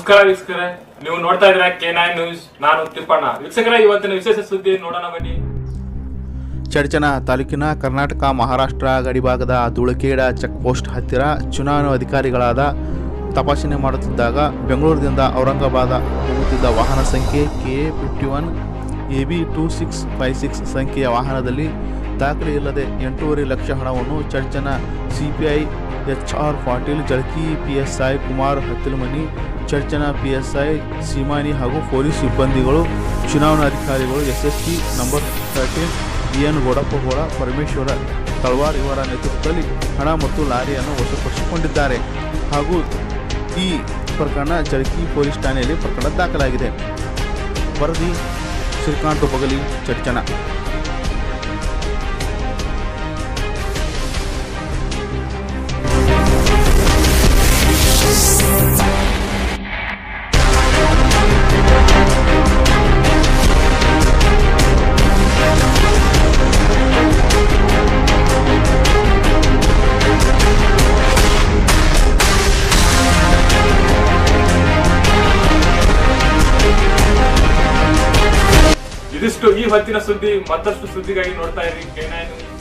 ನಮಸ್ಕಾರ ವೀಕ್ಷಕರೇ ನೀವು ನೋಡ್ತಾ ಇದ್ದೀರಾ ಕೆ ನೈನ್ ನ್ಯೂಸ್ ನಾನು ತಿಪ್ಪಣ್ಣ ವೀಕ್ಷಕರೇ ಇವತ್ತಿನ ವಿಶೇಷ ಸುದ್ದಿ ನೋಡೋಣ ಬನ್ನಿ ಚಡ್ಚನ ತಾಲೂಕಿನ ಕರ್ನಾಟಕ ಮಹಾರಾಷ್ಟ್ರ ಗಡಿಭಾಗದ ಧೂಳಖೇಡ ಚೆಕ್ ಪೋಸ್ಟ್ ಹತ್ತಿರ ಚುನಾವಣಾ ಅಧಿಕಾರಿಗಳಾದ ತಪಾಸಣೆ ಮಾಡುತ್ತಿದ್ದಾಗ ಬೆಂಗಳೂರಿನಿಂದ ಔರಂಗಾಬಾದ ಹೋಗುತ್ತಿದ್ದ ವಾಹನ ಸಂಖ್ಯೆ K A fifty one A B two six five six ಸಂಖ್ಯೆಯ ವಾಹನದಲ್ಲಿ ದಾಖಲೆ ಇಲ್ಲದೆ ಎಂಟೂವರೆ ಲಕ್ಷ ಹಣವನ್ನು ಚರ್ಚನ C P I H R Patil Jalaki P S I Kumar Hattilamani ಚರ್ಚನ ಪಿ ಎಸ್ ಐ ಸೀಮಾನಿ ಹಾಗೂ ಪೊಲೀಸ್ ಸಿಬ್ಬಂದಿಗಳು ಚುನಾವಣಾಧಿಕಾರಿಗಳು S S P number thirteen B N Godappagouda Parameshwara Talawar ಇವರ ನೇತೃತ್ವದಲ್ಲಿ ಹಣ ಮತ್ತು ಲಾರಿಯನ್ನು ವಶಪಡಿಸಿಕೊಂಡಿದ್ದಾರೆ ಹಾಗೂ ಈ ಪ್ರಕರಣ ಜಳಕಿ ಪೊಲೀಸ್ ಠಾಣೆಯಲ್ಲಿ ಪ್ರಕರಣ ದಾಖಲಾಗಿದೆ ವರದಿ ಶ್ರೀಕಾಂತ್ ಬಗಲಿ ಚರ್ಚನ ಇದಿಷ್ಟು ಈ ಹೊತ್ತಿನ ಸುದ್ದಿ ಮತ್ತಷ್ಟು ಸುದ್ದಿಗಾಗಿ ನೋಡ್ತಾ ಇರಿ ಕೆ ನೈನ್ ನ್ಯೂಸ್